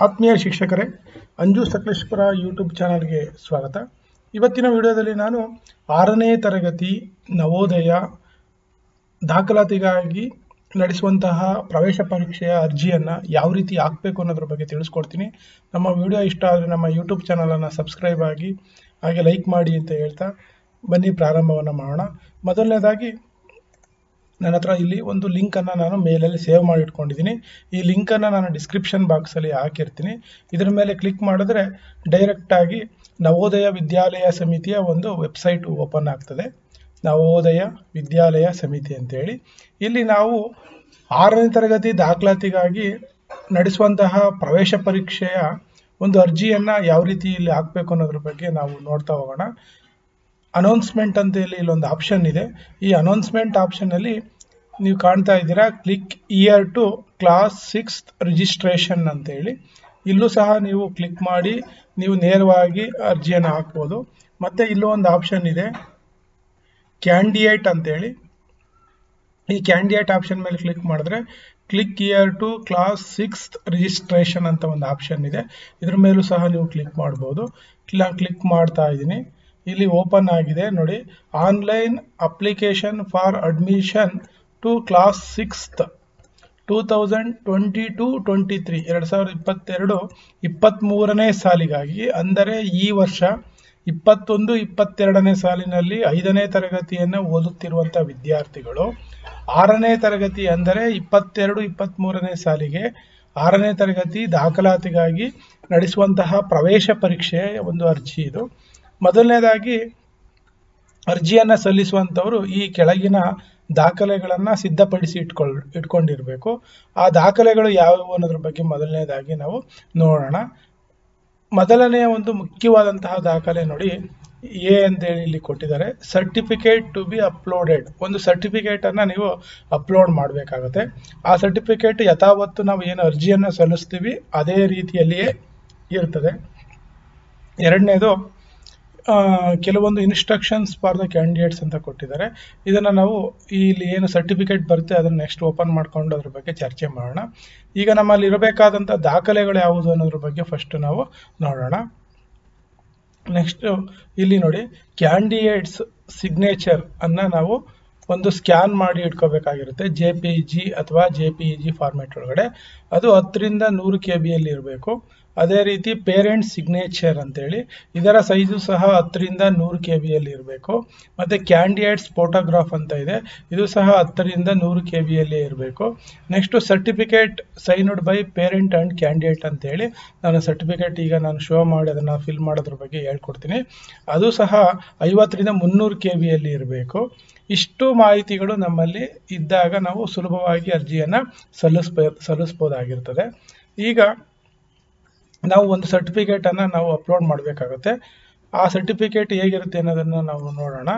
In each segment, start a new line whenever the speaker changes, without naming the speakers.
ಆತ್ಮೀಯ ಶಿಕ್ಷಕರೇ ಅಂಜು ಸಕಲೇಶ್ವರ ಯೂಟ್ಯೂಬ್ ಚಾನಲ್ಗೆ ಸ್ವಾಗತ ಇವತ್ತಿನ ವಿಡಿಯೋದಲ್ಲಿ ನಾನು ಆರನೇ ತರಗತಿ ನವೋದಯ ದಾಖಲಾತಿಗಾಗಿ ನಡೆಸುವಂತಹ ಪ್ರವೇಶ ಪರೀಕ್ಷೆಯ ಅರ್ಜಿಯನ್ನು ಯಾವ ರೀತಿ ಹಾಕಬೇಕು ಅನ್ನೋದ್ರ ಬಗ್ಗೆ ತಿಳಿಸ್ಕೊಡ್ತೀನಿ ನಮ್ಮ ವಿಡಿಯೋ ಇಷ್ಟ ಆದರೆ ನಮ್ಮ ಯೂಟ್ಯೂಬ್ ಚಾನಲನ್ನು ಸಬ್ಸ್ಕ್ರೈಬ್ ಆಗಿ ಹಾಗೆ ಲೈಕ್ ಮಾಡಿ ಅಂತ ಹೇಳ್ತಾ ಬನ್ನಿ ಪ್ರಾರಂಭವನ್ನು ಮಾಡೋಣ ಮೊದಲನೇದಾಗಿ ನನ್ನ ಹತ್ರ ಇಲ್ಲಿ ಒಂದು ಲಿಂಕನ್ನು ನಾನು ಮೇಲಲ್ಲಿ ಸೇವ್ ಮಾಡಿ ಇಟ್ಕೊಂಡಿದ್ದೀನಿ ಈ ಲಿಂಕನ್ನು ನಾನು ಡಿಸ್ಕ್ರಿಪ್ಷನ್ ಬಾಕ್ಸಲ್ಲಿ ಹಾಕಿರ್ತೀನಿ ಇದರ ಮೇಲೆ ಕ್ಲಿಕ್ ಮಾಡಿದ್ರೆ ಡೈರೆಕ್ಟಾಗಿ ನವೋದಯ ವಿದ್ಯಾಲಯ ಸಮಿತಿಯ ಒಂದು ವೆಬ್ಸೈಟ್ ಓಪನ್ ಆಗ್ತದೆ ನವೋದಯ ವಿದ್ಯಾಲಯ ಸಮಿತಿ ಅಂತೇಳಿ ಇಲ್ಲಿ ನಾವು ಆರನೇ ತರಗತಿ ದಾಖಲಾತಿಗಾಗಿ ನಡೆಸುವಂತಹ ಪ್ರವೇಶ ಪರೀಕ್ಷೆಯ ಒಂದು ಅರ್ಜಿಯನ್ನು ಯಾವ ರೀತಿ ಇಲ್ಲಿ ಹಾಕಬೇಕು ಅನ್ನೋದ್ರ ಬಗ್ಗೆ ನಾವು ನೋಡ್ತಾ ಹೋಗೋಣ ಅನೌನ್ಸ್ಮೆಂಟ್ ಅಂತ ಇಲ್ಲಿ ಇಲ್ಲೊಂದು ಆಪ್ಷನ್ ಇದೆ ಈ ಅನೌನ್ಸ್ಮೆಂಟ್ ಆಪ್ಷನಲ್ಲಿ ನೀವು ಕಾಣ್ತಾ ಇದ್ದೀರಾ click here to class sixth registration ಅಂತೇಳಿ ಇಲ್ಲೂ ಸಹ ನೀವು ಕ್ಲಿಕ್ ಮಾಡಿ ನೀವು ನೇರವಾಗಿ ಅರ್ಜಿಯನ್ನು ಹಾಕ್ಬೋದು ಮತ್ತು ಇಲ್ಲೂ ಒಂದು ಆಪ್ಷನ್ ಇದೆ ಕ್ಯಾಂಡಿಯೇಟ್ ಅಂತೇಳಿ ಈ ಕ್ಯಾಂಡಿಯೇಟ್ ಆಪ್ಷನ್ ಮೇಲೆ ಕ್ಲಿಕ್ ಮಾಡಿದ್ರೆ click here to class sixth registration ಅಂತ ಒಂದು ಆಪ್ಷನ್ ಇದೆ ಇದ್ರ ಮೇಲೂ ಸಹ ನೀವು ಕ್ಲಿಕ್ ಮಾಡ್ಬೋದು ಕ್ಲಿಕ್ ಮಾಡ್ತಾ ಇದ್ದೀನಿ ಇಲ್ಲಿ ಓಪನ್ ಆಗಿದೆ ನೋಡಿ online application for admission to class sixth two thousand twenty two twenty three ಎರಡು ಸಾವಿರದ ಇಪ್ಪತ್ತೆರಡು ಇಪ್ಪತ್ತ್ಮೂರನೇ ಸಾಲಿಗಾಗಿ ಅಂದರೆ ಈ ವರ್ಷ ಇಪ್ಪತ್ತೊಂದು ಇಪ್ಪತ್ತೆರಡನೇ ಸಾಲಿನಲ್ಲಿ ಐದನೇ ತರಗತಿಯನ್ನು ಓದುತ್ತಿರುವಂಥ ವಿದ್ಯಾರ್ಥಿಗಳು ಆರನೇ ತರಗತಿ ಅಂದರೆ ಇಪ್ಪತ್ತೆರಡು ಇಪ್ಪತ್ತ್ಮೂರನೇ ಸಾಲಿಗೆ ಆರನೇ ತರಗತಿ ದಾಖಲಾತಿಗಾಗಿ ನಡೆಸುವಂತಹ ಪ್ರವೇಶ ಪರೀಕ್ಷೆಯ ಒಂದು ಅರ್ಜಿ ಇದು ಮೊದಲನೇದಾಗಿ ಅರ್ಜಿಯನ್ನು ಸಲ್ಲಿಸುವಂಥವರು ಈ ಕೆಳಗಿನ ದಾಖಲೆಗಳನ್ನು ಸಿದ್ಧಪಡಿಸಿ ಇಟ್ಕೊಳ್ ಇಟ್ಕೊಂಡಿರಬೇಕು ಆ ದಾಖಲೆಗಳು ಯಾವುವು ಅನ್ನೋದ್ರ ಬಗ್ಗೆ ಮೊದಲನೇದಾಗಿ ನಾವು ನೋಡೋಣ ಮೊದಲನೆಯ ಒಂದು ಮುಖ್ಯವಾದಂತಹ ದಾಖಲೆ ನೋಡಿ ಎ ಅಂತೇಳಿ ಇಲ್ಲಿ ಕೊಟ್ಟಿದ್ದಾರೆ ಸರ್ಟಿಫಿಕೇಟ್ ಟು ಬಿ ಅಪ್ಲೋಡೆಡ್ ಒಂದು ಸರ್ಟಿಫಿಕೇಟನ್ನು ನೀವು ಅಪ್ಲೋಡ್ ಮಾಡಬೇಕಾಗುತ್ತೆ ಆ ಸರ್ಟಿಫಿಕೇಟ್ ಯಥಾವತ್ತು ನಾವು ಏನು ಅರ್ಜಿಯನ್ನು ಸಲ್ಲಿಸ್ತೀವಿ ಅದೇ ರೀತಿಯಲ್ಲಿಯೇ ಇರ್ತದೆ ಎರಡನೇದು ಕೆಲವೊಂದು ಇನ್ಸ್ಟ್ರಕ್ಷನ್ಸ್ ಫಾರ್ ದ ಕ್ಯಾಂಡಿಡೇಟ್ಸ್ ಅಂತ ಕೊಟ್ಟಿದ್ದಾರೆ ಇದನ್ನು ನಾವು ಇಲ್ಲಿ ಏನು ಸರ್ಟಿಫಿಕೇಟ್ ಬರುತ್ತೆ ಅದನ್ನು ನೆಕ್ಸ್ಟ್ ಓಪನ್ ಮಾಡ್ಕೊಂಡು ಅದ್ರ ಬಗ್ಗೆ ಚರ್ಚೆ ಮಾಡೋಣ ಈಗ ನಮ್ಮಲ್ಲಿ ಇರಬೇಕಾದಂಥ ದಾಖಲೆಗಳು ಯಾವುದು ಅನ್ನೋದ್ರ ಬಗ್ಗೆ ಫಸ್ಟ್ ನಾವು ನೋಡೋಣ ನೆಕ್ಸ್ಟ್ ಇಲ್ಲಿ ನೋಡಿ ಕ್ಯಾಂಡಿಡೇಟ್ಸ್ ಸಿಗ್ನೇಚರ್ ಅನ್ನ ನಾವು ಒಂದು ಸ್ಕ್ಯಾನ್ ಮಾಡಿ ಇಟ್ಕೋಬೇಕಾಗಿರುತ್ತೆ ಜೆ ಪಿ ಜಿ ಅಥವಾ J P E G format ಒಳಗಡೆ ಅದು ಹತ್ತರಿಂದ ನೂರು ಕೆ ಬಿಯಲ್ಲಿ ಇರಬೇಕು ಅದೇ ರೀತಿ ಪೇರೆಂಟ್ಸ್ ಸಿಗ್ನೇಚರ್ ಅಂತೇಳಿ ಇದರ ಸೈಜು ಸಹ ಹತ್ತರಿಂದ ನೂರು ಕೆ ಬಿಯಲ್ಲಿ ಇರಬೇಕು ಮತ್ತು ಕ್ಯಾಂಡಿಡೇಟ್ಸ್ ಫೋಟೋಗ್ರಾಫ್ ಅಂತ ಇದೆ ಇದು ಸಹ ಹತ್ತರಿಂದ ನೂರು ಕೆ ಬಿಯಲ್ಲಿ ಇರಬೇಕು next certificate signed by parent and candidate ಅಂತೇಳಿ ನಾನು ಸರ್ಟಿಫಿಕೇಟ್ ಈಗ ನಾನು ಶೋ ಮಾಡಿ ಅದನ್ನು ಫಿಲ್ ಮಾಡೋದ್ರ ಬಗ್ಗೆ ಹೇಳ್ಕೊಡ್ತೀನಿ ಅದು ಸಹ ಐವತ್ತರಿಂದ ಮುನ್ನೂರು ಕೆ ಬಿಯಲ್ಲಿ ಇರಬೇಕು ಇಷ್ಟು ಮಾಹಿತಿಗಳು ನಮ್ಮಲ್ಲಿ ಇದ್ದಾಗ ನಾವು ಸುಲಭವಾಗಿ ಅರ್ಜಿಯನ್ನು ಸಲ್ಲಿಸ್ಬೋ ಸಲ್ಲಿಸ್ಬೋದಾಗಿರ್ತದೆ ಈಗ ನಾವು ಒಂದು ಸರ್ಟಿಫಿಕೇಟನ್ನು ನಾವು ಅಪ್ಲೋಡ್ ಮಾಡಬೇಕಾಗುತ್ತೆ ಆ ಸರ್ಟಿಫಿಕೇಟ್ ಹೇಗಿರುತ್ತೆ ಅನ್ನೋದನ್ನು ನಾವು ನೋಡೋಣ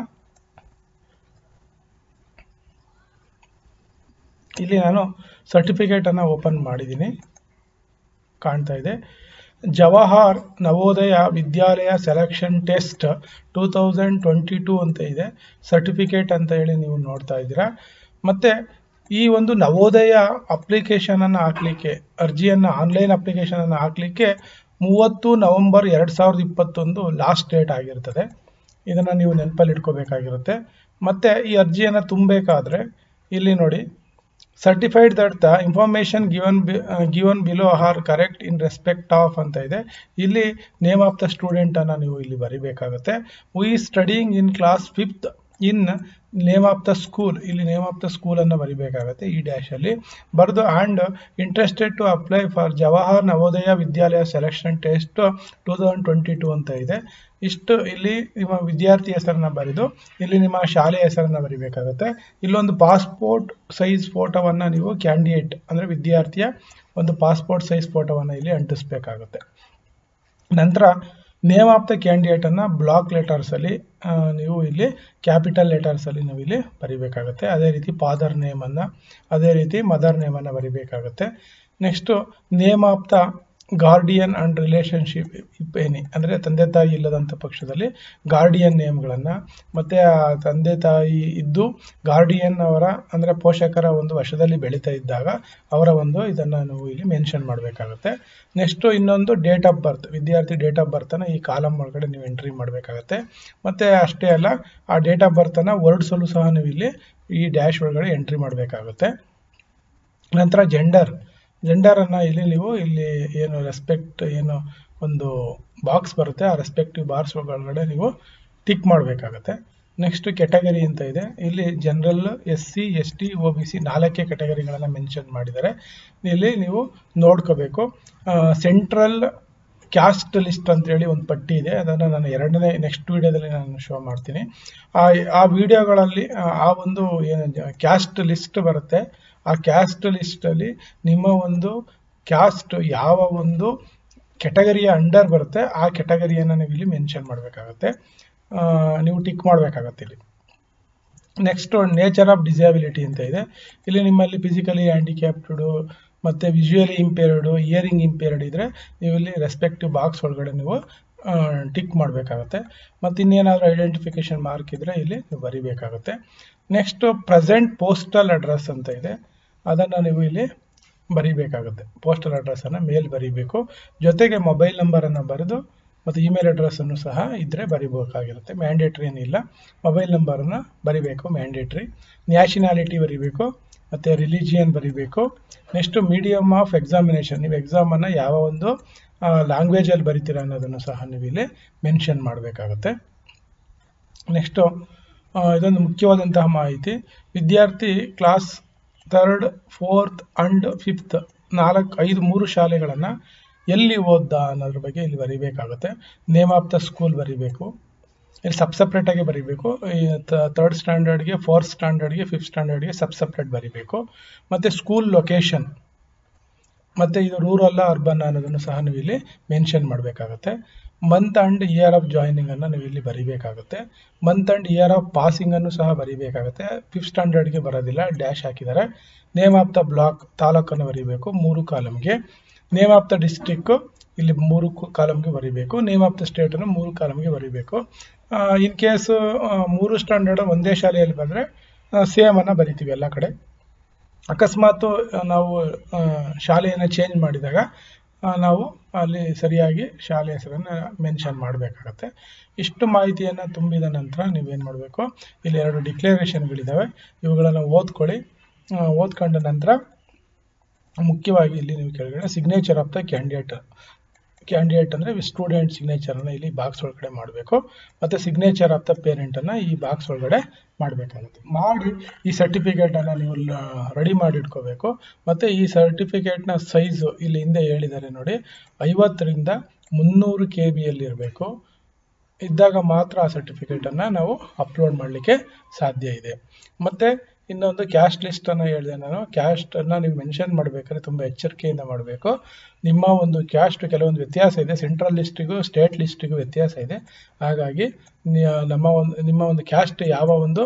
ಇಲ್ಲಿ ನಾನು ಸರ್ಟಿಫಿಕೇಟನ್ನು ಓಪನ್ ಮಾಡಿದ್ದೀನಿ ಕಾಣ್ತಾ ಇದೆ Jawahar Navodaya Vidyalaya selection test two thousand twenty two ಅಂತ ಇದೆ ಸರ್ಟಿಫಿಕೇಟ್ ಅಂತ ಹೇಳಿ ನೀವು ನೋಡ್ತಾ ಇದ್ದೀರಾ ಮತ್ತು ಈ ಒಂದು ನವೋದಯ ಅಪ್ಲಿಕೇಶನನ್ನು ಹಾಕಲಿಕ್ಕೆ ಅರ್ಜಿಯನ್ನು ಆನ್ಲೈನ್ ಅಪ್ಲಿಕೇಶನನ್ನು ಹಾಕಲಿಕ್ಕೆ ಮೂವತ್ತು ನವೆಂಬರ್ ಎರಡು ಸಾವಿರದ ಇಪ್ಪತ್ತೊಂದು ಲಾಸ್ಟ್ ಡೇಟ್ ಆಗಿರ್ತದೆ ಇದನ್ನು ನೀವು ನೆನಪಲ್ಲಿ ಇಟ್ಕೋಬೇಕಾಗಿರುತ್ತೆ ಮತ್ತು ಈ ಅರ್ಜಿಯನ್ನು ತುಂಬಬೇಕಾದ್ರೆ ಇಲ್ಲಿ ನೋಡಿ certified that the information given given below are correct in respect of ಅಂತ ಇದೆ ಇಲ್ಲಿ ನೇಮ್ ಆಫ್ ದ ಸ್ಟೂಡೆಂಟನ್ನು ನೀವು ಇಲ್ಲಿ ಬರಿಬೇಕಾಗುತ್ತೆ we studying in class fifth in name of the school ಇಲ್ಲಿ ನೇಮ್ ಆಫ್ ದ ಸ್ಕೂಲನ್ನು ಬರಿಬೇಕಾಗುತ್ತೆ ಈ ಡ್ಯಾಶಲ್ಲಿ ಬರೆದು and interested to apply for Jawahar Navodaya Vidyalaya selection test two thousand twenty two ಅಂತ ಇದೆ ಇಷ್ಟು ಇಲ್ಲಿ ನಿಮ್ಮ ವಿದ್ಯಾರ್ಥಿ ಹೆಸರನ್ನು ಬರೆದು ಇಲ್ಲಿ ನಿಮ್ಮ ಶಾಲೆಯ ಹೆಸರನ್ನು ಬರಿಬೇಕಾಗುತ್ತೆ ಇಲ್ಲೊಂದು ಪಾಸ್ಪೋರ್ಟ್ ಸೈಜ್ ಫೋಟೋವನ್ನು ನೀವು ಕ್ಯಾಂಡಿಡೇಟ್ ಅಂದರೆ ವಿದ್ಯಾರ್ಥಿಯ ಒಂದು ಪಾಸ್ಪೋರ್ಟ್ ಸೈಜ್ ಫೋಟೋವನ್ನು ಇಲ್ಲಿ ಅಂಟಿಸ್ಬೇಕಾಗುತ್ತೆ ನಂತರ ನೇಮ್ ಆಫ್ ದ ಕ್ಯಾಂಡಿಡೇಟನ್ನು ಬ್ಲಾಕ್ ಲೆಟರ್ಸಲ್ಲಿ ನೀವು ಇಲ್ಲಿ ಕ್ಯಾಪಿಟಲ್ ಲೆಟರ್ಸಲ್ಲಿ ನೀವು ಇಲ್ಲಿ ಬರಿಬೇಕಾಗುತ್ತೆ ಅದೇ ರೀತಿ ಫಾದರ್ ನೇಮನ್ನು ಅದೇ ರೀತಿ ಮದರ್ ನೇಮನ್ನು ಬರಿಬೇಕಾಗುತ್ತೆ next name of the guardian and relationship if any ಅಂದರೆ ತಂದೆ ತಾಯಿ ಇಲ್ಲದಂಥ ಪಕ್ಷದಲ್ಲಿ ಗಾರ್ಡಿಯನ್ ನೇಮ್ಗಳನ್ನು ಮತ್ತು ಆ ತಂದೆ ತಾಯಿ ಇದ್ದು ಗಾರ್ಡಿಯನ್ ಅವರ ಅಂದರೆ ಪೋಷಕರ ಒಂದು ವಶದಲ್ಲಿ ಬೆಳೀತಾ ಇದ್ದಾಗ ಅವರ ಒಂದು ಇದನ್ನು ನಾವು ಇಲ್ಲಿ ಮೆನ್ಷನ್ ಮಾಡಬೇಕಾಗುತ್ತೆ ನೆಕ್ಸ್ಟು ಇನ್ನೊಂದು ಡೇಟ್ ಆಫ್ ಬರ್ತ್ ವಿದ್ಯಾರ್ಥಿ ಡೇಟ್ ಆಫ್ ಬರ್ತನ್ನು ಈ ಕಾಲಮ್ ಒಳಗಡೆ ನೀವು ಎಂಟ್ರಿ ಮಾಡಬೇಕಾಗತ್ತೆ ಮತ್ತು ಅಷ್ಟೇ ಅಲ್ಲ ಆ ಡೇಟ್ ಆಫ್ ಬರ್ತನ್ನು ಹೊರಡಿಸಲು ಸಹ ನೀವು ಇಲ್ಲಿ ಈ ಡ್ಯಾಶ್ ಒಳಗಡೆ ಎಂಟ್ರಿ ಮಾಡಬೇಕಾಗುತ್ತೆ ನಂತರ ಜೆಂಡರ್ ಜೆಂಡರನ್ನು ಇಲ್ಲಿ ನೀವು ಇಲ್ಲಿ ಏನು ರೆಸ್ಪೆಕ್ಟ್ ಏನು ಒಂದು ಬಾಕ್ಸ್ ಬರುತ್ತೆ ಆ ರೆಸ್ಪೆಕ್ಟಿವ್ ಬಾಕ್ಸ್ ಒಳಗಡೆ ನೀವು ಟಿಕ್ ಮಾಡಬೇಕಾಗತ್ತೆ ನೆಕ್ಸ್ಟ್ ಕೆಟಗರಿ ಅಂತ ಇದೆ ಇಲ್ಲಿ general S C S T O B C ನಾಲ್ಕೇ ಕೆಟಗರಿಗಳನ್ನು ಮೆನ್ಷನ್ ಮಾಡಿದ್ದಾರೆ ಇಲ್ಲಿ ನೀವು ನೋಡ್ಕೋಬೇಕು ಸೆಂಟ್ರಲ್ ಕ್ಯಾಸ್ಟ್ ಲಿಸ್ಟ್ ಅಂತೇಳಿ ಒಂದು ಪಟ್ಟಿ ಇದೆ ಅದನ್ನು ನಾನು ಎರಡನೇ ನೆಕ್ಸ್ಟ್ ವಿಡಿಯೋದಲ್ಲಿ ನಾನು ಶೋ ಮಾಡ್ತೀನಿ ಆ ಆ ವಿಡಿಯೋಗಳಲ್ಲಿ ಆ ಒಂದು ಏನು ಕ್ಯಾಸ್ಟ್ ಲಿಸ್ಟ್ ಬರುತ್ತೆ ಆ ಕ್ಯಾಸ್ಟ್ ಲಿಸ್ಟಲ್ಲಿ ನಿಮ್ಮ ಒಂದು ಕ್ಯಾಸ್ಟ್ ಯಾವ ಒಂದು ಕೆಟಗರಿಯ ಅಂಡರ್ ಬರುತ್ತೆ ಆ ಕೆಟಗರಿಯನ್ನು ನೀವು ಇಲ್ಲಿ ಮೆನ್ಷನ್ ಮಾಡಬೇಕಾಗತ್ತೆ ನೀವು ಟಿಕ್ ಮಾಡಬೇಕಾಗತ್ತೆ ಇಲ್ಲಿ ನೆಕ್ಸ್ಟ್ ನೇಚರ್ ಆಫ್ ಡಿಸಬಿಲಿಟಿ ಅಂತ ಇದೆ ಇಲ್ಲಿ ನಿಮ್ಮಲ್ಲಿ ಫಿಸಿಕಲಿ ಹ್ಯಾಂಡಿಕ್ಯಾಪ್ಟೆಡು ಮತ್ತು ವಿಜುವಲಿ ಇಂಪೇರ್ಡು ಇಯರಿಂಗ್ ಇಂಪೇರ್ಡ್ ಇದ್ದರೆ ನೀವು ಇಲ್ಲಿ ರೆಸ್ಪೆಕ್ಟಿವ್ ಬಾಕ್ಸ್ ಒಳಗಡೆ ನೀವು ಟಿಕ್ ಮಾಡಬೇಕಾಗುತ್ತೆ ಮತ್ತು ಇನ್ನೇನಾದರೂ ಐಡೆಂಟಿಫಿಕೇಷನ್ ಮಾರ್ಕ್ ಇದ್ದರೆ ಇಲ್ಲಿ ನೀವು ಬರಿಬೇಕಾಗುತ್ತೆ ನೆಕ್ಸ್ಟ್ ಪ್ರೆಸೆಂಟ್ ಪೋಸ್ಟಲ್ ಅಡ್ರೆಸ್ ಅಂತ ಇದೆ ಅದನ್ನು ನೀವು ಇಲ್ಲಿ ಬರಿಬೇಕಾಗುತ್ತೆ ಪೋಸ್ಟಲ್ ಅಡ್ರೆಸ್ಸನ್ನು ಮೇಲ್ ಬರೀಬೇಕು ಜೊತೆಗೆ ಮೊಬೈಲ್ ನಂಬರನ್ನು ಬರೆದು ಮತ್ತು ಇಮೇಲ್ ಅಡ್ರೆಸ್ಸನ್ನು ಸಹ ಇದ್ದರೆ ಬರಿಬೇಕಾಗಿರುತ್ತೆ ಮ್ಯಾಂಡೇಟ್ರಿ ಏನಿಲ್ಲ ಮೊಬೈಲ್ ನಂಬರನ್ನು ಬರಿಬೇಕು ಮ್ಯಾಂಡೇಟ್ರಿ ನ್ಯಾಷನಾಲಿಟಿ ಬರಿಬೇಕು ಮತ್ತು ರಿಲಿಜಿಯನ್ ಬರಿಬೇಕು ನೆಕ್ಸ್ಟು ಮೀಡಿಯಮ್ ಆಫ್ ಎಕ್ಸಾಮಿನೇಷನ್ ನೀವು ಎಕ್ಸಾಮನ್ನು ಯಾವ ಒಂದು ಲ್ಯಾಂಗ್ವೇಜಲ್ಲಿ ಬರಿತೀರ ಅನ್ನೋದನ್ನು ಸಹ ನೀವು ಇಲ್ಲಿ ಮೆನ್ಷನ್ ಮಾಡಬೇಕಾಗುತ್ತೆ ನೆಕ್ಸ್ಟು ಇದೊಂದು ಮುಖ್ಯವಾದಂತಹ ಮಾಹಿತಿ ವಿದ್ಯಾರ್ಥಿ class third fourth and fifth ನಾಲ್ಕು ಐದು ಮೂರು ಶಾಲೆಗಳನ್ನು ಎಲ್ಲಿ ಓದ್ದ ಅನ್ನೋದ್ರ ಬಗ್ಗೆ ಇಲ್ಲಿ ಬರೀಬೇಕಾಗುತ್ತೆ ನೇಮ್ ಆಫ್ ದ ಸ್ಕೂಲ್ ಬರೀಬೇಕು ಇಲ್ಲಿ ಸಬ್ ಸಪ್ರೇಟಾಗಿ ಬರೀಬೇಕು ಈ ತರ್ಡ್ ಸ್ಟ್ಯಾಂಡರ್ಡ್ಗೆ ಫೋರ್ತ್ ಸ್ಟ್ಯಾಂಡರ್ಡ್ಗೆ ಫಿಫ್ತ್ ಸ್ಟ್ಯಾಂಡರ್ಡ್ಗೆ ಸಬ್ ಸಪ್ರೇಟ್ ಬರೀಬೇಕು ಮತ್ತು ಸ್ಕೂಲ್ ಲೊಕೇಶನ್ ಮತ್ತು ಇದು ರೂರಲ್ಲ ಅರ್ಬನ್ ಅನ್ನೋದನ್ನು ಸಹ ನೀವು ಇಲ್ಲಿ ಮೆನ್ಷನ್ ಮಾಡಬೇಕಾಗುತ್ತೆ ಮಂತ್ ಆ್ಯಂಡ್ ಇಯರ್ ಆಫ್ ಜಾಯ್ನಿಂಗನ್ನು ನೀವು ಇಲ್ಲಿ ಬರೀಬೇಕಾಗುತ್ತೆ ಮಂತ್ ಆ್ಯಂಡ್ ಇಯರ್ ಆಫ್ ಪಾಸಿಂಗನ್ನು ಸಹ ಬರೀಬೇಕಾಗುತ್ತೆ ಫಿಫ್ತ್ ಸ್ಟ್ಯಾಂಡರ್ಡ್ಗೆ ಬರೋದಿಲ್ಲ ಡ್ಯಾಶ್ ಹಾಕಿದ್ದಾರೆ ನೇಮ್ ಆಫ್ ದ ಬ್ಲಾಕ್ ತಾಲೂಕನ್ನು ಬರೀಬೇಕು ಮೂರು ಕಾಲಮ್ಗೆ ನೇಮ್ ಆಫ್ ದ ಡಿಸ್ಟಿಕ್ಕು ಇಲ್ಲಿ ಮೂರು ಕಾಲಮ್ಗೆ ಬರೀಬೇಕು ನೇಮ್ ಆಫ್ ದ ಸ್ಟೇಟನ್ನು ಮೂರು ಕಾಲಮ್ಗೆ ಬರೀಬೇಕು ಇನ್ ಕೇಸ್ ಮೂರು ಸ್ಟ್ಯಾಂಡರ್ಡ್ ಒಂದೇ ಶಾಲೆಯಲ್ಲಿ ಬಂದರೆ ಸೇಮನ್ನು ಬರಿತೀವಿ ಎಲ್ಲ ಕಡೆ ಅಕಸ್ಮಾತು ನಾವು ಶಾಲೆಯನ್ನು ಚೇಂಜ್ ಮಾಡಿದಾಗ ನಾವು ಅಲ್ಲಿ ಸರಿಯಾಗಿ ಶಾಲೆ ಹೆಸರನ್ನು ಮೆನ್ಷನ್ ಮಾಡಬೇಕಾಗತ್ತೆ ಇಷ್ಟು ಮಾಹಿತಿಯನ್ನು ತುಂಬಿದ ನಂತರ ನೀವೇನು ಮಾಡಬೇಕು ಇಲ್ಲಿ ಎರಡು ಡಿಕ್ಲರೇಷನ್ಗಳಿದ್ದಾವೆ ಇವುಗಳನ್ನು ಓದ್ಕೊಳ್ಳಿ ಓದ್ಕೊಂಡ ನಂತರ ಮುಖ್ಯವಾಗಿ ಇಲ್ಲಿ ನೀವು ಕೆಳಗಡೆ signature of the candidate candidate ಅಂದರೆ ಸ್ಟೂಡೆಂಟ್ ಸಿಗ್ನೇಚರನ್ನು ಇಲ್ಲಿ ಬಾಕ್ಸ್ ಒಳಗಡೆ ಮಾಡಬೇಕು ಮತ್ತು ಸಿಗ್ನೇಚರ್ ಆಫ್ ದ ಪೇರೆಂಟನ್ನು ಈ ಬಾಕ್ಸ್ ಒಳಗಡೆ ಮಾಡಬೇಕಾಗುತ್ತೆ ಮಾಡಿ ಈ ಸರ್ಟಿಫಿಕೇಟನ್ನು ನೀವು ರೆಡಿ ಮಾಡಿ ಇಟ್ಕೋಬೇಕು ಮತ್ತು ಈ ಸರ್ಟಿಫಿಕೇಟ್ನ ಸೈಜು ಇಲ್ಲಿ ಹಿಂದೆ ಹೇಳಿದ್ದಾರೆ ನೋಡಿ ಐವತ್ತರಿಂದ ಮುನ್ನೂರು ಕೆ ಬಿಯಲ್ಲಿ ಇರಬೇಕು ಇದ್ದಾಗ ಮಾತ್ರ ಆ ಸರ್ಟಿಫಿಕೇಟನ್ನು ನಾವು ಅಪ್ಲೋಡ್ ಮಾಡಲಿಕ್ಕೆ ಸಾಧ್ಯ ಇದೆ ಮತ್ತು ಇನ್ನೊಂದು ಕ್ಯಾಸ್ಟ್ ಲಿಸ್ಟನ್ನು ಹೇಳಿದೆ ನಾನು ಕ್ಯಾಸ್ಟನ್ನು ನೀವು ಮೆನ್ಷನ್ ಮಾಡಬೇಕಾದ್ರೆ ತುಂಬ ಎಚ್ಚರಿಕೆಯಿಂದ ಮಾಡಬೇಕು ನಿಮ್ಮ ಒಂದು ಕ್ಯಾಸ್ಟ್ ಕೆಲವೊಂದು ವ್ಯತ್ಯಾಸ ಇದೆ ಸೆಂಟ್ರಲ್ ಲಿಸ್ಟಿಗೂ ಸ್ಟೇಟ್ ಲಿಸ್ಟಿಗೂ ವ್ಯತ್ಯಾಸ ಇದೆ ಹಾಗಾಗಿ ನಮ್ಮ ಒಂದು ನಿಮ್ಮ ಒಂದು ಕ್ಯಾಸ್ಟ್ ಯಾವ ಒಂದು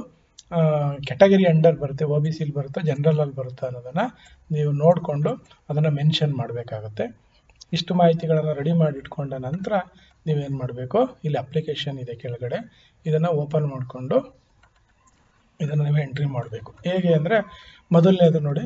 ಕೆಟಗರಿ ಅಂಡರ್ ಬರುತ್ತೆ ಒ ಬಿ ಸಿಲಿ ಬರುತ್ತೋ ಜನರಲಲ್ಲಿ ಬರುತ್ತೋ ಅನ್ನೋದನ್ನು ನೀವು ನೋಡಿಕೊಂಡು ಅದನ್ನು ಮೆನ್ಷನ್ ಮಾಡಬೇಕಾಗುತ್ತೆ ಇಷ್ಟು ಮಾಹಿತಿಗಳನ್ನು ರೆಡಿ ಮಾಡಿ ಇಟ್ಕೊಂಡ ನಂತರ ನೀವೇನು ಮಾಡಬೇಕು ಇಲ್ಲಿ ಅಪ್ಲಿಕೇಶನ್ ಇದೆ ಕೆಳಗಡೆ ಇದನ್ನು ಓಪನ್ ಮಾಡಿಕೊಂಡು ಇದನ್ನು ನೀವು ಎಂಟ್ರಿ ಮಾಡಬೇಕು ಹೇಗೆ ಅಂದರೆ ಮೊದಲನೇದು ನೋಡಿ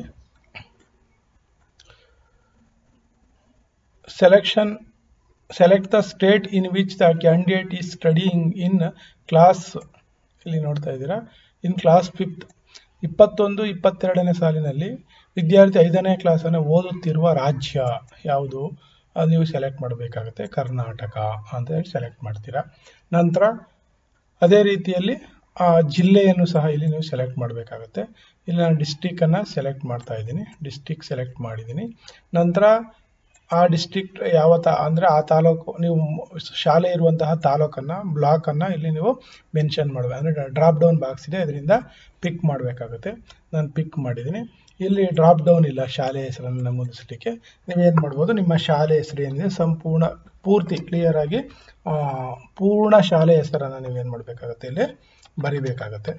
selection select the state in which the candidate is studying in class ಇಲ್ಲಿ ನೋಡ್ತಾ ಇದ್ದೀರಾ ಇನ್ ಕ್ಲಾಸ್ ಫಿಫ್ತ್ ಇಪ್ಪತ್ತೊಂದು ಇಪ್ಪತ್ತೆರಡನೇ ಸಾಲಿನಲ್ಲಿ ವಿದ್ಯಾರ್ಥಿ ಐದನೇ ಕ್ಲಾಸನ್ನು ಓದುತ್ತಿರುವ ರಾಜ್ಯ ಯಾವುದು ಅದು ನೀವು ಸೆಲೆಕ್ಟ್ ಮಾಡಬೇಕಾಗುತ್ತೆ ಕರ್ನಾಟಕ ಅಂತ ಹೇಳಿ ಸೆಲೆಕ್ಟ್ ಮಾಡ್ತೀರಾ ನಂತರ ಅದೇ ರೀತಿಯಲ್ಲಿ ಆ ಜಿಲ್ಲೆಯನ್ನು ಸಹ ಇಲ್ಲಿ ನೀವು ಸೆಲೆಕ್ಟ್ ಮಾಡಬೇಕಾಗುತ್ತೆ ಇಲ್ಲಿ ನಾನು ಡಿಸ್ಟಿಕ್ಕನ್ನು ಸೆಲೆಕ್ಟ್ ಮಾಡ್ತಾ ಇದ್ದೀನಿ ಡಿಸ್ಟಿಕ್ ಸೆಲೆಕ್ಟ್ ಮಾಡಿದ್ದೀನಿ ನಂತರ ಆ ಡಿಸ್ಟ್ರಿಕ್ಟ್ ಯಾವ ತಾ ಅಂದರೆ ಆ ತಾಲೂಕು ನೀವು ಶಾಲೆ ಇರುವಂತಹ ತಾಲೂಕನ್ನು ಬ್ಲಾಕನ್ನು ಇಲ್ಲಿ ನೀವು ಮೆನ್ಷನ್ ಮಾಡಬೇಕು ಅಂದರೆ ಡ್ರಾಪ್ ಡೌನ್ ಬಾಕ್ಸ್ ಇದೆ ಅದರಿಂದ ಪಿಕ್ ಮಾಡಬೇಕಾಗುತ್ತೆ ನಾನು ಪಿಕ್ ಮಾಡಿದ್ದೀನಿ ಇಲ್ಲಿ ಡ್ರಾಪ್ ಡೌನ್ ಇಲ್ಲ ಶಾಲೆ ಹೆಸರನ್ನು ನಮೂದಿಸಲಿಕ್ಕೆ ನೀವೇನು ಮಾಡ್ಬೋದು ನಿಮ್ಮ ಶಾಲೆ ಹೆಸರು ಏನಿದೆ ಸಂಪೂರ್ಣ ಪೂರ್ತಿ ಕ್ಲಿಯರ್ ಆಗಿ ಪೂರ್ಣ ಶಾಲೆ ಹೆಸರನ್ನು ನೀವೇನು ಮಾಡಬೇಕಾಗುತ್ತೆ ಇಲ್ಲಿ ಬರಿಬೇಕಾಗತ್ತೆ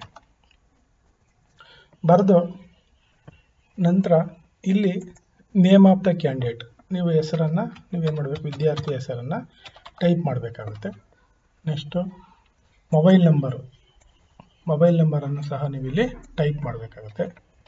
ಬರೆದು ನಂತರ ಇಲ್ಲಿ ನೇಮ್ ಆಫ್ ದ ಕ್ಯಾಂಡಿಡೇಟ್ ನೀವು ಹೆಸರನ್ನು ನೀವೇನು ಮಾಡಬೇಕು ವಿದ್ಯಾರ್ಥಿ ಹೆಸರನ್ನು ಟೈಪ್ ಮಾಡಬೇಕಾಗುತ್ತೆ ನೆಕ್ಸ್ಟು ಮೊಬೈಲ್ ನಂಬರು ಮೊಬೈಲ್ ನಂಬರನ್ನು ಸಹ ನೀವು ಇಲ್ಲಿ ಟೈಪ್ ಮಾಡಬೇಕಾಗುತ್ತೆ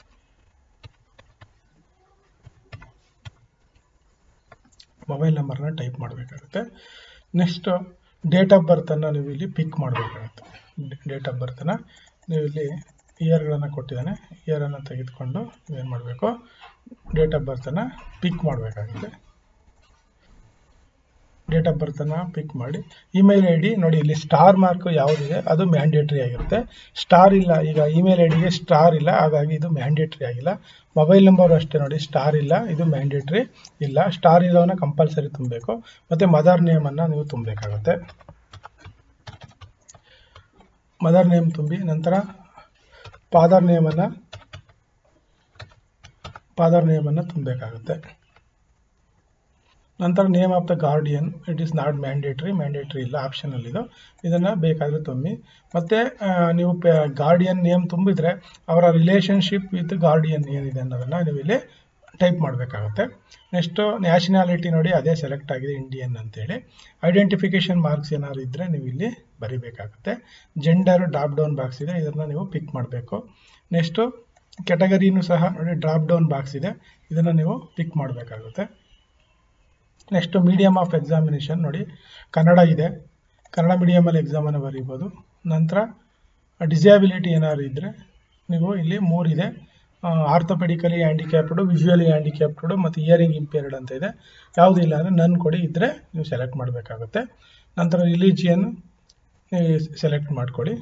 ಮೊಬೈಲ್ ನಂಬರ್ನ ಟೈಪ್ ಮಾಡಬೇಕಾಗುತ್ತೆ ನೆಕ್ಸ್ಟು ಡೇಟ್ ಆಫ್ ಬರ್ತನ್ನು ನೀವು ಇಲ್ಲಿ ಪಿಕ್ ಮಾಡಬೇಕಾಗುತ್ತೆ ಡೇಟ್ ಆಫ್ ಬರ್ತನ್ನು ನೀವು ಇಲ್ಲಿ ಇಯರ್ಗಳನ್ನು ಕೊಟ್ಟಿದ್ದಾನೆ ಇಯರನ್ನು ತೆಗೆದುಕೊಂಡು ನೀವೇನು ಮಾಡಬೇಕು ಡೇಟ್ ಆಫ್ ಬರ್ತನ್ನು ಪಿಕ್ ಮಾಡಬೇಕಾಗುತ್ತೆ ಡೇಟ್ ಆಫ್ ಬರ್ತನ್ನು ಪಿಕ್ ಮಾಡಿ ಇಮೇಲ್ ಐ ಡಿ ನೋಡಿ ಇಲ್ಲಿ ಸ್ಟಾರ್ ಮಾರ್ಕ್ ಯಾವುದಿದೆ ಅದು ಮ್ಯಾಂಡೇಟ್ರಿ ಆಗಿರುತ್ತೆ ಸ್ಟಾರ್ ಇಲ್ಲ ಈಗ ಇಮೇಲ್ ಐ ಡಿಗೆ ಸ್ಟಾರ್ ಇಲ್ಲ ಹಾಗಾಗಿ ಇದು ಮ್ಯಾಂಡೇಟ್ರಿ ಆಗಿಲ್ಲ ಮೊಬೈಲ್ ನಂಬರ್ ಅಷ್ಟೇ ನೋಡಿ ಸ್ಟಾರ್ ಇಲ್ಲ ಇದು ಮ್ಯಾಂಡೇಟ್ರಿ ಇಲ್ಲ ಸ್ಟಾರ್ ಇರೋವನ್ನ ಕಂಪಲ್ಸರಿ ತುಂಬಬೇಕು ಮತ್ತು ಮದರ್ ನೇಮನ್ನು ನೀವು ತುಂಬಬೇಕಾಗುತ್ತೆ ಮದರ್ ನೇಮ್ ತುಂಬಿ ನಂತರ ಫಾದರ್ ನೇಮನ್ನು ಫಾದರ್ ನೇಮನ್ನು ತುಂಬಬೇಕಾಗುತ್ತೆ ನಂತರ name of the guardian it is not mandatory mandatory ಇಲ್ಲ ಆಪ್ಷನಲ್ ಇದು ಇದನ್ನು ಬೇಕಾದರೆ ತುಂಬಿ ಮತ್ತು ನೀವು ಗಾರ್ಡಿಯನ್ ನೇಮ್ ತುಂಬಿದರೆ ಅವರ ರಿಲೇಷನ್ಶಿಪ್ ವಿತ್ ಗಾರ್ಡಿಯನ್ ಏನಿದೆ ಅನ್ನೋದನ್ನು ನೀವು ಇಲ್ಲಿ ಟೈಪ್ ಮಾಡಬೇಕಾಗುತ್ತೆ ನೆಕ್ಸ್ಟು ನ್ಯಾಷನಾಲಿಟಿ ನೋಡಿ ಅದೇ ಸೆಲೆಕ್ಟ್ ಆಗಿದೆ ಇಂಡಿಯನ್ ಅಂತೇಳಿ ಐಡೆಂಟಿಫಿಕೇಷನ್ ಮಾರ್ಕ್ಸ್ ಏನಾದ್ರು ಇದ್ದರೆ ನೀವು ಇಲ್ಲಿ ಬರಿಬೇಕಾಗುತ್ತೆ ಜೆಂಡರ್ ಡ್ರಾಪ್ ಡೌನ್ ಬಾಕ್ಸ್ ಇದೆ ಇದನ್ನು ನೀವು ಪಿಕ್ ಮಾಡಬೇಕು ನೆಕ್ಸ್ಟು ಕೆಟಗರಿನೂ ಸಹ ನೋಡಿ ಡ್ರಾಪ್ ಡೌನ್ ಬಾಕ್ಸ್ ಇದೆ ಇದನ್ನು ನೀವು ಪಿಕ್ ಮಾಡಬೇಕಾಗುತ್ತೆ ನೆಕ್ಸ್ಟ್ ಮೀಡಿಯಮ್ ಆಫ್ ಎಕ್ಸಾಮಿನೇಷನ್ ನೋಡಿ ಕನ್ನಡ ಇದೆ ಕನ್ನಡ ಮೀಡಿಯಮಲ್ಲಿ ಎಕ್ಸಾಮನ್ನು ಬರೀಬೋದು ನಂತರ ಡಿಸೇಬಿಲಿಟಿ ಏನಾದ್ರು ಇದ್ದರೆ ನೀವು ಇಲ್ಲಿ ಮೂರಿದೆ ಆರ್ಥೋಪೆಡಿಕಲಿ ಹ್ಯಾಂಡಿಕ್ಯಾಪ್ಡು ವಿಜುವಲಿ ಹ್ಯಾಂಡಿಕ್ಯಾಪ್ಡು ಮತ್ತು ಇಯರಿಂಗ್ ಇಂಪೇರ್ಡ್ ಅಂತ ಇದೆ ಯಾವುದೂ ಇಲ್ಲ ಅಂದರೆ ನನ್ ಕೊಡಿ ಇದ್ದರೆ ನೀವು ಸೆಲೆಕ್ಟ್ ಮಾಡಬೇಕಾಗುತ್ತೆ ನಂತರ ರಿಲಿಜಿಯನ್ ಸೆಲೆಕ್ಟ್ ಮಾಡಿಕೊಡಿ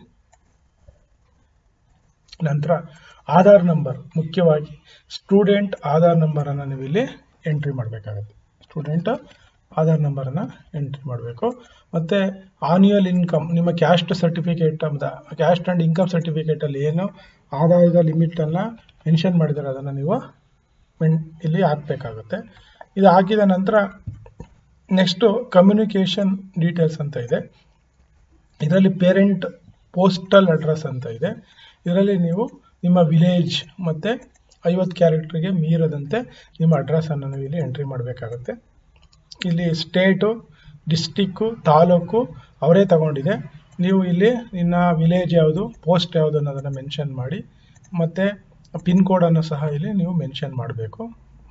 ನಂತರ ಆಧಾರ್ ನಂಬರ್ ಮುಖ್ಯವಾಗಿ ಸ್ಟೂಡೆಂಟ್ ಆಧಾರ್ ನಂಬರನ್ನು ನೀವು ಇಲ್ಲಿ ಎಂಟ್ರಿ ಮಾಡಬೇಕಾಗುತ್ತೆ ಸ್ಟೂಡೆಂಟ್ ಆಧಾರ್ ನಂಬರನ್ನು ಎಂಟ್ರಿ ಮಾಡಬೇಕು ಮತ್ತು ಆನ್ಯುವಲ್ ಇನ್ಕಮ್ ನಿಮ್ಮ caste certificate caste and income ಸರ್ಟಿಫಿಕೇಟಲ್ಲಿ ಏನು ಆದಾಯದ ಲಿಮಿಟನ್ನು ಮೆನ್ಷನ್ ಮಾಡಿದ್ದಾರೆ ಅದನ್ನು ನೀವು ಮೆನ್ ಇಲ್ಲಿ ಹಾಕಬೇಕಾಗುತ್ತೆ ಇದು ಹಾಕಿದ ನಂತರ ನೆಕ್ಸ್ಟು ಕಮ್ಯುನಿಕೇಷನ್ ಡೀಟೇಲ್ಸ್ ಅಂತ ಇದೆ ಇದರಲ್ಲಿ ಪೇರೆಂಟ್ ಪೋಸ್ಟಲ್ ಅಡ್ರೆಸ್ ಅಂತ ಇದೆ ಇದರಲ್ಲಿ ನೀವು ನಿಮ್ಮ ವಿಲೇಜ್ ಮತ್ತು ಐವತ್ತು ಕ್ಯಾರೆಕ್ಟ್ರಿಗೆ ಮೀರದಂತೆ ನಿಮ್ಮ ಅಡ್ರೆಸ್ಸನ್ನು ನೀವು ಇಲ್ಲಿ ಎಂಟ್ರಿ ಮಾಡಬೇಕಾಗುತ್ತೆ ಇಲ್ಲಿ ಸ್ಟೇಟು ಡಿಸ್ಟಿಕ್ಕು ತಾಲೂಕು ಅವರೇ ತಗೊಂಡಿದೆ ನೀವು ಇಲ್ಲಿ ನಿನ್ನ ವಿಲೇಜ್ ಯಾವುದು ಪೋಸ್ಟ್ ಯಾವುದು ಅನ್ನೋದನ್ನು ಮೆನ್ಷನ್ ಮಾಡಿ ಮತ್ತು ಪಿನ್ ಕೋಡನ್ನು ಸಹ ಇಲ್ಲಿ ನೀವು ಮೆನ್ಷನ್ ಮಾಡಬೇಕು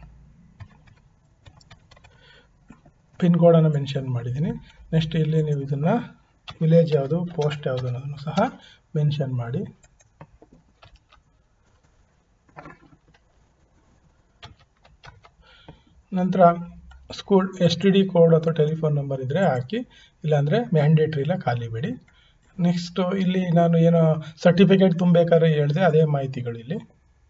ಪಿನ್ ಕೋಡನ್ನು ಮೆನ್ಷನ್ ಮಾಡಿದ್ದೀನಿ ನೆಕ್ಸ್ಟ್ ಇಲ್ಲಿ ನೀವು ಇದನ್ನು ವಿಲೇಜ್ ಯಾವುದು ಪೋಸ್ಟ್ ಯಾವುದು ಅನ್ನೋದನ್ನು ಸಹ ಮೆನ್ಷನ್ ಮಾಡಿ ನಂತರ school S T D code ಅಥವಾ ಟೆಲಿಫೋನ್ ನಂಬರ್ ಇದ್ದರೆ ಹಾಕಿ ಇಲ್ಲಾಂದರೆ ಮ್ಯಾಂಡೇಟ್ರಿ ಇಲ್ಲ ಖಾಲಿ ಬಿಡಿ ನೆಕ್ಸ್ಟು ಇಲ್ಲಿ ನಾನು ಏನೋ ಸರ್ಟಿಫಿಕೇಟ್ ತುಂಬಬೇಕಾದ್ರೆ ಹೇಳಿದೆ ಅದೇ ಮಾಹಿತಿಗಳು ಇಲ್ಲಿ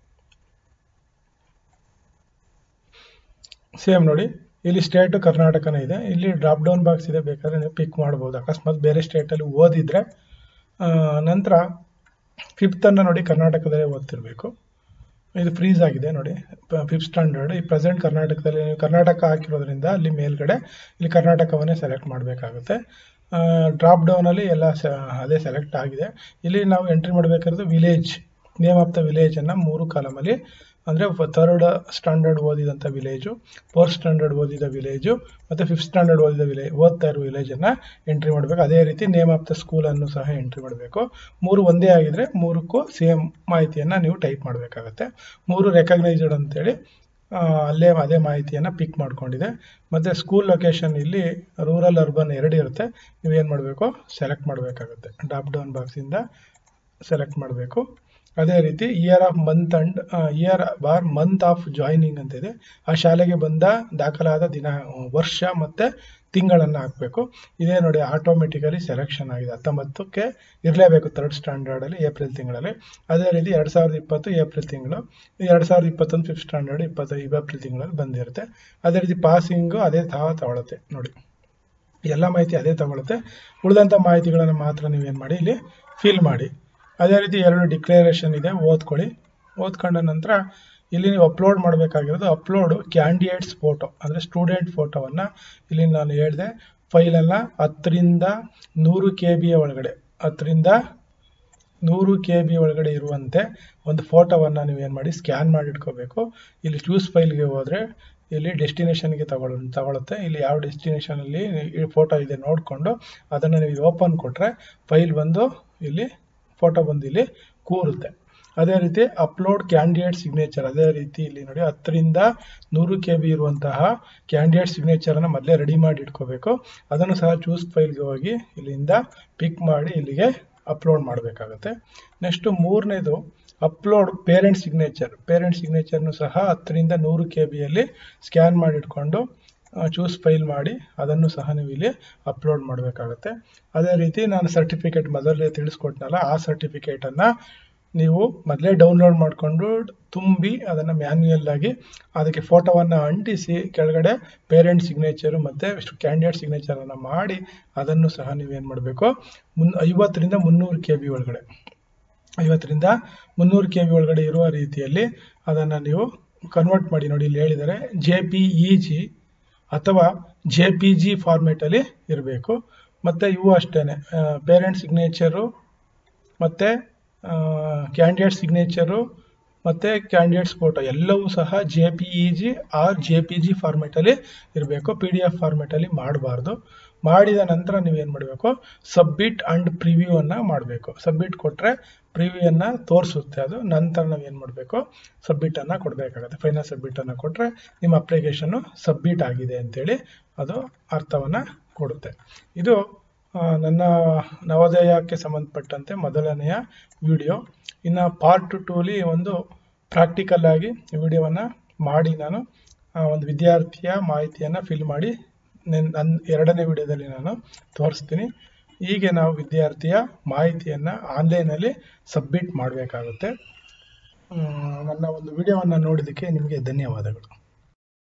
ಸೇಮ್ ನೋಡಿ ಇಲ್ಲಿ ಸ್ಟೇಟು ಕರ್ನಾಟಕನೇ ಇದೆ ಇಲ್ಲಿ ಡ್ರಾಪ್ ಡೌನ್ ಬಾಕ್ಸ್ ಇದೆ ಬೇಕಾದ್ರೆ ನೀವು ಪಿಕ್ ಮಾಡ್ಬೋದು ಅಕಸ್ಮಾತ್ ಬೇರೆ ಸ್ಟೇಟಲ್ಲಿ ಓದಿದರೆ ನಂತರ ಫಿಫ್ತನ್ನು ನೋಡಿ ಕರ್ನಾಟಕದಲ್ಲೇ ಓದ್ತಿರ್ಬೇಕು ಇದು ಫ್ರೀಸ್ ಆಗಿದೆ ನೋಡಿ ಫಿಫ್ತ್ ಸ್ಟ್ಯಾಂಡರ್ಡ್ ಈ ಪ್ರೆಸೆಂಟ್ ಕರ್ನಾಟಕದಲ್ಲಿ ನೀವು ಕರ್ನಾಟಕ ಹಾಕಿರೋದ್ರಿಂದ ಅಲ್ಲಿ ಮೇಲ್ಗಡೆ ಇಲ್ಲಿ ಕರ್ನಾಟಕವನ್ನೇ ಸೆಲೆಕ್ಟ್ ಮಾಡಬೇಕಾಗುತ್ತೆ ಡ್ರಾಪ್ ಡೌನಲ್ಲಿ ಎಲ್ಲ ಸ ಅದೇ ಸೆಲೆಕ್ಟ್ ಆಗಿದೆ ಇಲ್ಲಿ ನಾವು ಎಂಟ್ರಿ ಮಾಡಬೇಕಾದ್ರೆ ವಿಲೇಜ್ ನೇಮ್ ಆಫ್ ದ ವಿಲೇಜನ್ನು ಮೂರು ಕಾಲಮಲ್ಲಿ ಅಂದರೆ ಥರ್ಡ್ ಸ್ಟ್ಯಾಂಡರ್ಡ್ ಓದಿದಂಥ ವಿಲೇಜು ಫೋರ್ತ್ ಸ್ಟ್ಯಾಂಡರ್ಡ್ ಓದಿದ ವಿಲೇಜು ಮತ್ತು ಫಿಫ್ತ್ ಸ್ಟ್ಯಾಂಡರ್ಡ್ ಓದಿದ ವಿಲೇಜ್ ಓದ್ತಾ ಇರೋ ವಿಲೇಜನ್ನು ಎಂಟ್ರಿ ಮಾಡಬೇಕು ಅದೇ ರೀತಿ ನೇಮ್ ಆಫ್ ದ ಸ್ಕೂಲನ್ನು ಸಹ ಎಂಟ್ರಿ ಮಾಡಬೇಕು ಮೂರು ಒಂದೇ ಆಗಿದ್ರೆ ಮೂರಕ್ಕೂ ಸೇಮ್ ಮಾಹಿತಿಯನ್ನು ನೀವು ಟೈಪ್ ಮಾಡಬೇಕಾಗತ್ತೆ ಮೂರು ರೆಕಗ್ನೈಸ್ಡ್ ಅಂತೇಳಿ ಅಲ್ಲೇ ಅದೇ ಮಾಹಿತಿಯನ್ನು ಪಿಕ್ ಮಾಡ್ಕೊಂಡಿದೆ ಮತ್ತು ಸ್ಕೂಲ್ ಲೊಕೇಶನ್ ಇಲ್ಲಿ ರೂರಲ್ ಅರ್ಬನ್ ಎರಡು ಇರುತ್ತೆ ನೀವೇನು ಮಾಡಬೇಕು ಸೆಲೆಕ್ಟ್ ಮಾಡಬೇಕಾಗುತ್ತೆ ಡ್ರಾಪ್ ಡೌನ್ ಬಾಕ್ಸಿಂದ ಸೆಲೆಕ್ಟ್ ಮಾಡಬೇಕು ಅದೇ ರೀತಿ year of month and year bar month of joining ಅಂತ ಇದೆ ಆ ಶಾಲೆಗೆ ಬಂದ ದಾಖಲಾದ ದಿನ ವರ್ಷ ಮತ್ತು ತಿಂಗಳನ್ನು ಹಾಕಬೇಕು ಇದೇ ನೋಡಿ ಆಟೋಮೆಟಿಕಲಿ ಸೆಲೆಕ್ಷನ್ ಆಗಿದೆ ಹತ್ತೊಂಬತ್ತಕ್ಕೆ ಇರಲೇಬೇಕು ತರ್ಡ್ ಸ್ಟ್ಯಾಂಡರ್ಡಲ್ಲಿ ಏಪ್ರಿಲ್ ತಿಂಗಳಲ್ಲಿ ಅದೇ ರೀತಿ ಎರಡು ಸಾವಿರದ ಇಪ್ಪತ್ತು ಏಪ್ರಿಲ್ ತಿಂಗಳು ಎರಡು ಸಾವಿರದ ಇಪ್ಪತ್ತೊಂದು ಫಿಫ್ತ್ ಸ್ಟ್ಯಾಂಡರ್ಡ್ ಇಪ್ಪತ್ತೈದು ಏಪ್ರಿಲ್ ತಿಂಗಳಲ್ಲಿ ಬಂದಿರುತ್ತೆ ಅದೇ ರೀತಿ ಪಾಸಿಂಗು ಅದೇ ಸಹ ತಗೊಳುತ್ತೆ ನೋಡಿ ಎಲ್ಲ ಮಾಹಿತಿ ಅದೇ ತಗೊಳುತ್ತೆ ಉಳಿದಂಥ ಮಾಹಿತಿಗಳನ್ನು ಮಾತ್ರ ನೀವೇನು ಮಾಡಿ ಇಲ್ಲಿ ಫಿಲ್ ಮಾಡಿ ಅದೇ ರೀತಿ ಎರಡು ಡಿಕ್ಲರೇಷನ್ ಇದೆ ಓದ್ಕೊಳ್ಳಿ ಓದ್ಕೊಂಡ ನಂತರ ಇಲ್ಲಿ ನೀವು ಅಪ್ಲೋಡ್ ಮಾಡಬೇಕಾಗಿರೋದು ಅಪ್ಲೋಡು ಕ್ಯಾಂಡಿಡೇಟ್ಸ್ ಫೋಟೋ ಅಂದರೆ ಸ್ಟೂಡೆಂಟ್ ಫೋಟೋವನ್ನು ಇಲ್ಲಿ ನಾನು ಹೇಳಿದೆ ಫೈಲನ್ನು ಹತ್ತರಿಂದ ನೂರು ಕೆ ಬಿಯ ಒಳಗಡೆ ಹತ್ತರಿಂದ ನೂರು ಕೆ ಬಿ ಒಳಗಡೆ ಇರುವಂತೆ ಒಂದು ಫೋಟೋವನ್ನು ನೀವು ಏನು ಮಾಡಿ ಸ್ಕ್ಯಾನ್ ಮಾಡಿ ಇಟ್ಕೋಬೇಕು ಇಲ್ಲಿ ಚೂಸ್ ಫೈಲ್ಗೆ ಹೋದರೆ ಇಲ್ಲಿ ಡೆಸ್ಟಿನೇಷನ್ಗೆ ತಗೊಳ್ ತಗೊಳುತ್ತೆ ಇಲ್ಲಿ ಯಾವ ಡೆಸ್ಟಿನೇಷನಲ್ಲಿ ಫೋಟೋ ಇದೆ ನೋಡಿಕೊಂಡು ಅದನ್ನು ನೀವು ಓಪನ್ ಕೊಟ್ಟರೆ ಫೈಲ್ ಬಂದು ಇಲ್ಲಿ ಫೋಟೋ ಬಂದು ಇಲ್ಲಿ ಕೂರುತ್ತೆ ಅದೇ ರೀತಿ ಅಪ್ಲೋಡ್ ಕ್ಯಾಂಡಿಡೇಟ್ ಸಿಗ್ನೇಚರ್ ಅದೇ ರೀತಿ ಇಲ್ಲಿ ನೋಡಿ ಹತ್ತರಿಂದ ನೂರು ಕೆ ಬಿ ಇರುವಂತಹ ಕ್ಯಾಂಡಿಡೇಟ್ ಸಿಗ್ನೇಚರನ್ನು ಮೊದಲೇ ರೆಡಿ ಮಾಡಿ ಇಟ್ಕೋಬೇಕು ಅದನ್ನು ಸಹ ಚೂಸ್ ಫೈಲ್ಗೆ ಹೋಗಿ ಇಲ್ಲಿಂದ ಪಿಕ್ ಮಾಡಿ ಇಲ್ಲಿಗೆ ಅಪ್ಲೋಡ್ ಮಾಡಬೇಕಾಗುತ್ತೆ ನೆಕ್ಸ್ಟು ಮೂರನೇದು ಅಪ್ಲೋಡ್ ಪೇರೆಂಟ್ ಸಿಗ್ನೇಚರ್ ಪೇರೆಂಟ್ ಸಿಗ್ನೇಚರ್ನು ಸಹ ಹತ್ತರಿಂದ ನೂರು ಕೆ ಬಿಯಲ್ಲಿ ಸ್ಕ್ಯಾನ್ ಮಾಡಿ ಇಟ್ಕೊಂಡು ಚೂಸ್ ಫೈಲ್ ಮಾಡಿ ಅದನ್ನು ಸಹ ನೀವು ಇಲ್ಲಿ ಅಪ್ಲೋಡ್ ಮಾಡಬೇಕಾಗುತ್ತೆ ಅದೇ ರೀತಿ ನಾನು ಸರ್ಟಿಫಿಕೇಟ್ ಮೊದಲೇ ತಿಳಿಸ್ಕೊಟ್ನಲ್ಲ ಆ ಸರ್ಟಿಫಿಕೇಟನ್ನು ನೀವು ಮೊದಲೇ ಡೌನ್ಲೋಡ್ ಮಾಡಿಕೊಂಡು ತುಂಬಿ ಅದನ್ನು ಮ್ಯಾನ್ಯುಯಲ್ ಆಗಿ ಅದಕ್ಕೆ ಫೋಟೋವನ್ನು ಅಂಟಿಸಿ ಕೆಳಗಡೆ ಪೇರೆಂಟ್ ಸಿಗ್ನೇಚರು ಮತ್ತು ಕ್ಯಾಂಡಿಡೇಟ್ ಸಿಗ್ನೇಚರನ್ನು ಮಾಡಿ ಅದನ್ನು ಸಹ ನೀವೇನು ಮಾಡಬೇಕು ಮುನ್ ಐವತ್ತರಿಂದ ಮುನ್ನೂರು ಕೆ ಬಿ ಒಳಗಡೆ ಐವತ್ತರಿಂದ ಮುನ್ನೂರು ಕೆ ಬಿ ಒಳಗಡೆ ಇರುವ ರೀತಿಯಲ್ಲಿ ಅದನ್ನು ನೀವು ಕನ್ವರ್ಟ್ ಮಾಡಿ ನೋಡಿ ಇಲ್ಲಿ ಹೇಳಿದರೆ ಜೆ ಪಿ ಇ ಜಿ ಅಥವಾ ಜೆ ಪಿ ಜಿ ಫಾರ್ಮೇಟಲ್ಲಿ ಇರಬೇಕು ಮತ್ತು ಇವು ಅಷ್ಟೇ ಪೇರೆಂಟ್ ಸಿಗ್ನೇಚರು ಮತ್ತು ಕ್ಯಾಂಡಿಡೇಟ್ ಸಿಗ್ನೇಚರು ಮತ್ತು ಕ್ಯಾಂಡಿಡೇಟ್ಸ್ ಫೋಟೋ ಎಲ್ಲವೂ ಸಹ J P E G or J P G ಫಾರ್ಮೇಟಲ್ಲಿ ಇರಬೇಕು ಪಿ ಡಿ ಎಫ್ ಫಾರ್ಮೇಟಲ್ಲಿ ಮಾಡಬಾರ್ದು ಮಾಡಿದ ನಂತರ ನೀವೇನು ಮಾಡಬೇಕು ಸಬ್ಮಿಟ್ ಆ್ಯಂಡ್ ಪ್ರಿವ್ಯೂವನ್ನು ಮಾಡಬೇಕು ಸಬ್ಮಿಟ್ ಕೊಟ್ಟರೆ ಪ್ರಿವ್ಯೂವನ್ನು ತೋರಿಸುತ್ತೆ ಅದು ನಂತರ ನಾವೇನು ಮಾಡಬೇಕು ಸಬ್ಮಿಟನ್ನು ಕೊಡಬೇಕಾಗುತ್ತೆ ಫೈನಲ್ ಸಬ್ಮಿಟನ್ನು ಕೊಟ್ಟರೆ ನಿಮ್ಮ ಅಪ್ಲಿಕೇಶನ್ನು ಸಬ್ಮಿಟ್ ಆಗಿದೆ ಅಂತೇಳಿ ಅದು ಅರ್ಥವನ್ನು ಕೊಡುತ್ತೆ ಇದು ನನ್ನ ನವೋದಯಕ್ಕೆ ಸಂಬಂಧಪಟ್ಟಂತೆ ಮೊದಲನೆಯ ವಿಡಿಯೋ ಇನ್ನು ಪಾರ್ಟ್ ಟೂಲಿ ಒಂದು ಪ್ರಾಕ್ಟಿಕಲ್ ಆಗಿ ವಿಡಿಯೋವನ್ನು ಮಾಡಿ ನಾನು ಒಂದು ವಿದ್ಯಾರ್ಥಿಯ ಮಾಹಿತಿಯನ್ನು ಫಿಲ್ ಮಾಡಿ ನನ್ನ ಎರಡನೇ ವಿಡಿಯೋದಲ್ಲಿ ನಾನು ತೋರಿಸ್ತೀನಿ ಹೀಗೆ ನಾವು ವಿದ್ಯಾರ್ಥಿಯ ಮಾಹಿತಿಯನ್ನು ಆನ್ಲೈನಲ್ಲಿ ಸಬ್ಮಿಟ್ ಮಾಡಬೇಕಾಗುತ್ತೆ ನನ್ನ ಒಂದು ವಿಡಿಯೋವನ್ನು ನೋಡಿದ್ದಕ್ಕೆ ನಿಮಗೆ ಧನ್ಯವಾದಗಳು